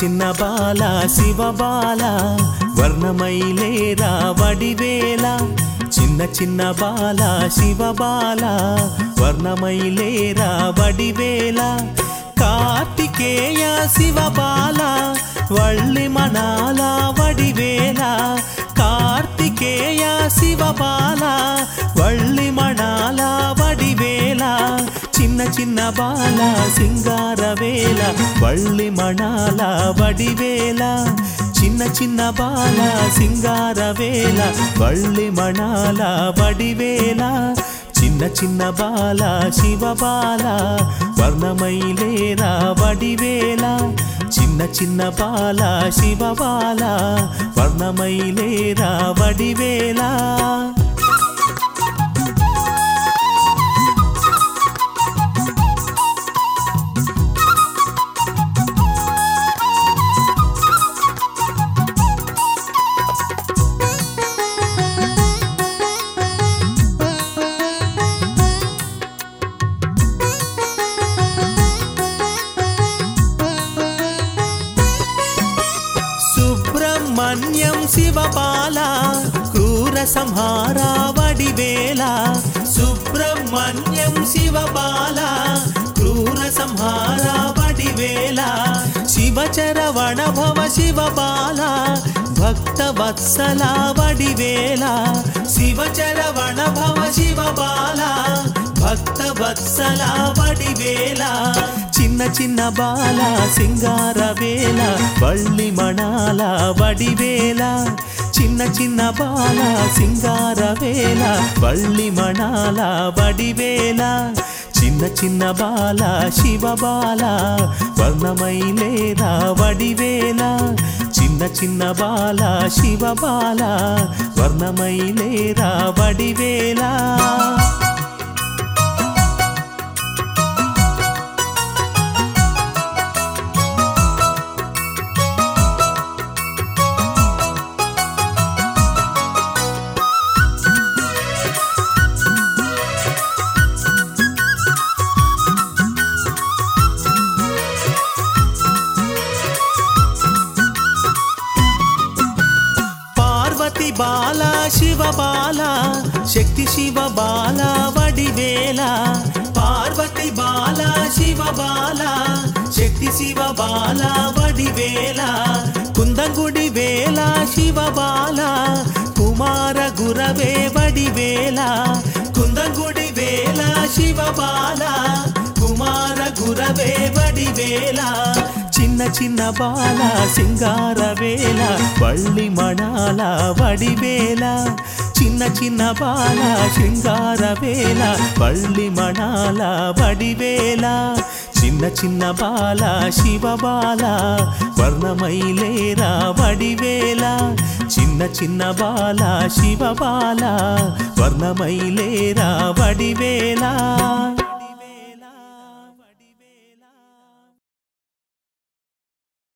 చిన్న బాల శివ బాల వర్ణమైలేరా వడివేల చిన్న చిన్న బాల శివ బాల వర్ణమైలేరా వడివేల కార్తికేయ శివ బాల వళ్ళి మనాల వడివేల కార్తికేయ శివ బాల వళ్ళి మణాల వడివేల చిన్న చిన్న బాల సింగార వేల వళ్ళి మణాల వడివేల చిన్న చిన్న బాల సింగార వేల వళ్ళి మణాల వడివేల చిన్న చిన్న బాల శివ బాల వర్ణమైలేరా వడివేల చిన్న చిన్న బాల శివ బాల వర్ణమైలేరా వడివేల సుబ్రహ్మణ్యం శివబాల క్రూర సంహార వడివేల సుబ్రహ్మణ్యం శివబాల క్రూర సంహార వడివేల శివచరవణ భవ శివబాల భక్త వత్సల వడివేల శివచరవణ భవ శివబాల భక్త వత్సల వడివేల చిన్న చిన్న బాల సింగార వేల వళ్ళి మణాల వడివేల చిన్న చిన్న బాల సింగార వేల వళ్ళి మణాల వడివేల చిన్న చిన్న బాల శివ బాల వర్ణమైలేరా వడివేల చిన్న చిన్న బాల శివ బాల వర్ణమైలేరా వడివేల పార్వతి బాల శివ బాల శక్తి శివ బాల వడివేల పార్వతి బాల శివ బాల శక్తి శివ బాల వడివేల కుందంగుడి వేల శివ బాల కుమార గురవే వడివేల కుందంగుడి వేల శివ బాల కుమార గురవే వడివేల చిన్న చిన్న బాల సింగార వేల వళ్ళి మణాల వడివేల చిన్న చిన్న బాల శృంగార వేల వళ్ళి మణాల వడివేల చిన్న చిన్న బాల శివ బాల వర్ణమైలేరా వడివేల చిన్న చిన్న బాల శివ బాల వర్ణమైలేరా వడివేల